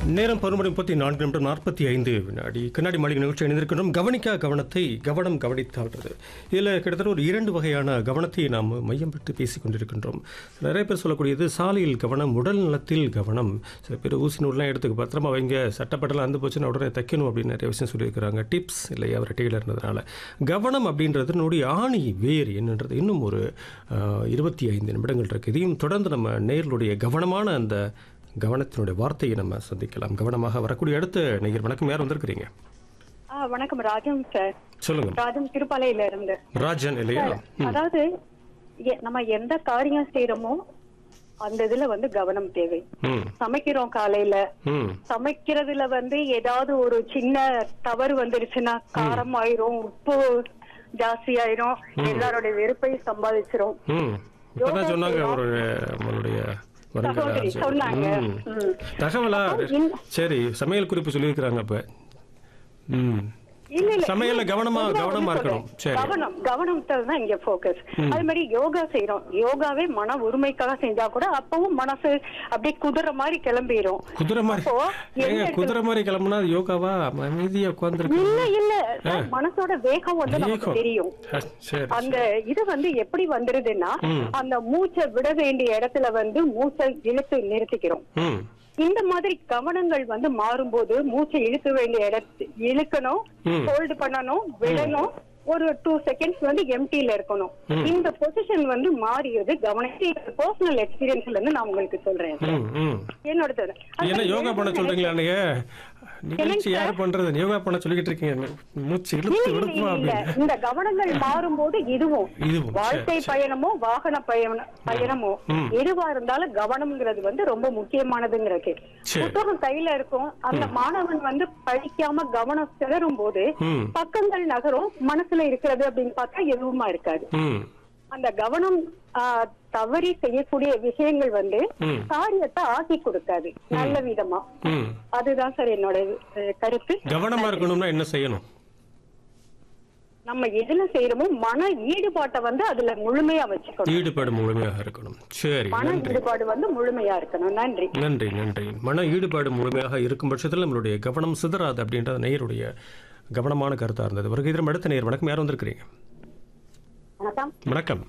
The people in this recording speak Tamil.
நேரம் பருமணி முப்பத்தி நான்கு நிமிடம் நாற்பத்தி ஐந்து வினாடி கண்ணாடி மாளிகை நிகழ்ச்சி இணைந்திருக்கின்றோம் கவனிக்கா கவனத்தை கவனம் கவனித்தாள்றது இதில் கிட்டத்தட்ட ஒரு இரண்டு வகையான கவனத்தை நாம் மையம் பெற்று பேசிக் கொண்டிருக்கின்றோம் நிறைய பேர் சொல்லக்கூடியது சாலையில் கவனம் உடல் நலத்தில் கவனம் சில பேர் ஊசி நூல்லாம் எடுத்துக்க பத்திரமா வைங்க சட்டப்பட்டலாம் அந்து போச்சுன்னா உடனே தைக்கணும் அப்படின்னு நிறைய விஷயம் சொல்லியிருக்கிறாங்க டிப்ஸ் இல்லை அவர் டெய்லர் இருந்ததுனால கவனம் அப்படின்றது நம்முடைய ஆணி வேர் என்னன்றது இன்னும் ஒரு இருபத்தி ஐந்து நிமிடங்கள் இருக்குது இதையும் தொடர்ந்து நம்ம நேர்களுடைய கவனமான அந்த கவனத்தினுடைய வார்த்தையை நம்ம சந்திக்கலாம் கவனமாக வரக்கூடிய அடுத்த நேயர் வணக்கம் யார் வந்திருக்கிறீங்க ஆ வணக்கம் ராஜம் சார் சொல்லுங்க ராஜம் திருப்பாலையில இருந்து ராஜன் இல்லையா அதாவது எ- நம்ம எந்த காரியம் செய்யறோமோ அந்த இதுல வந்து கவனம் தேவை ம் சமைக்கிறோம் காலையில ம் சமைக்கிறதுல வந்து ஏதாவது ஒரு சின்ன தவறு வந்துருச்சுன்னா காரம் ஆயிரும் உப்பு ஜாஸ்தி ஆயிரும் எல்லாரோட வெறுப்பை சம்பாதிச்சிரும் ம் இப்பதான் சொன்னாங்க ஒரு நம்மளுடைய வருங்கால சகோதரி அரசு. சொன்னாங்க ம். ம். தகவலா இந்த- சரி சமையல் குறிப்பு சொல்லியிருக்கிறாங்க அப்ப ம் இல்ல இல்ல சமையல்ல கவனமா இல்ல, கவனமா ஒண்ணு இருக்கணும் சொல்றேன். சரி கவனம் கவனத்துல தான் இங்க போக்கஸ் அது மாதிரி யோகா செய்யறோம் யோகாவே மன உரிமைக்காக செஞ்சா கூட அப்பவும் மனசு அப்படியே குதிரை மாதிரி கிளம்பிரும் குதிரை மாதிரி அப்போ ஏங்க எந்த குதிரை மாதிரி கிளம்புனா அது யோகாவா அமைதியா உட்காந்துருக்கு இல்ல இல்ல சார், மனசோட வேகம் வந்து நமக்கு வேகம். தெரியும் சரி அந்த இது வந்து எப்படி வந்துருதுன்னா அந்த மூச்சை விட வேண்டிய இடத்துல வந்து மூச்சை இழுத்து நிறுத்திக்கிறோம் ம் இந்த மாதிரி கவனங்கள் வந்து மாறும்போது மூச்சை இழுக்க வேண்டிய இடத்து இழுக்கணும் ம். ஹோல்டு பண்ணணும் விடணும் ஒரு டூ செகண்ட்ஸ் வந்து எம்டில இருக்கணும் இந்த பொசிஷன் வந்து மாறியது கவனிச்சு பர்சனல் எக்ஸ்பீரியன்ஸ்ல இருந்து நான் உங்களுக்கு சொல்றேன் ம் ம் என்னோட சொல்றேன். அது என்ன யோகா பண்ண சொல்றீங்களா நீங்க நிகழ்ச்சி யார் பண்றது யோகா பண்ண சொல்லிக்கிட்டு இருக்கீங்க மூச்சு இல்ல, இழுத்து இல்ல, விடுப்பா இல்ல. அப்படின்னு இந்த கவனங்கள் மாறும்போது இதுவும் இதுவும், வாழ்க்கை சரி, சரி. பயணமோ வாகன பயண பயணமோ ம். எதுவா இருந்தாலும் கவனம்ங்கிறது வந்து ரொம்ப முக்கியமானதுங்கிறது சரி. புத்தகம் கையில இருக்கும் அந்த மாணவன் வந்து படிக்காம கவனம் சிதறும் போது ம் பக்கங்கள் நகரும் மனசுல இருக்கிறது அப்படின்னு பார்த்தா எதுவுமா இருக்காது ம் அந்த கவனம் ஆ, தவறி செய்யக்கூடிய விஷயங்கள் வந்து ம். காரியத்தை ஆக்கி கொடுக்காது நல்ல விதமா ம் அதுதான் சார் என்னோட அஹ், கருத்து கவனமா இருக்கணும்னா என்ன செய்யணும் நம்ம எதுல செய்யறோமோ மன ஈடுபாட்டை வந்து அதுல முழுமையா வச்சுக்கணும் ஈடுபாடு முழுமையாக இருக்கணும் சரி மன நன்றி ஈடுபாடு வந்து முழுமையா இருக்கணும் நன்றி நன்றி நன்றி மன ஈடுபாடு முழுமையாக இருக்கும் பட்சத்தில் நம்மளுடைய கவனம் சிதறாது அப்படின்றது நேயருடைய கவனமான கருத்தா இருந்தது வருகை தரும் அடுத்த நேயர் வணக்கம் யார் வந்திருக்கிறீங்க வணக்கம் வணக்கம்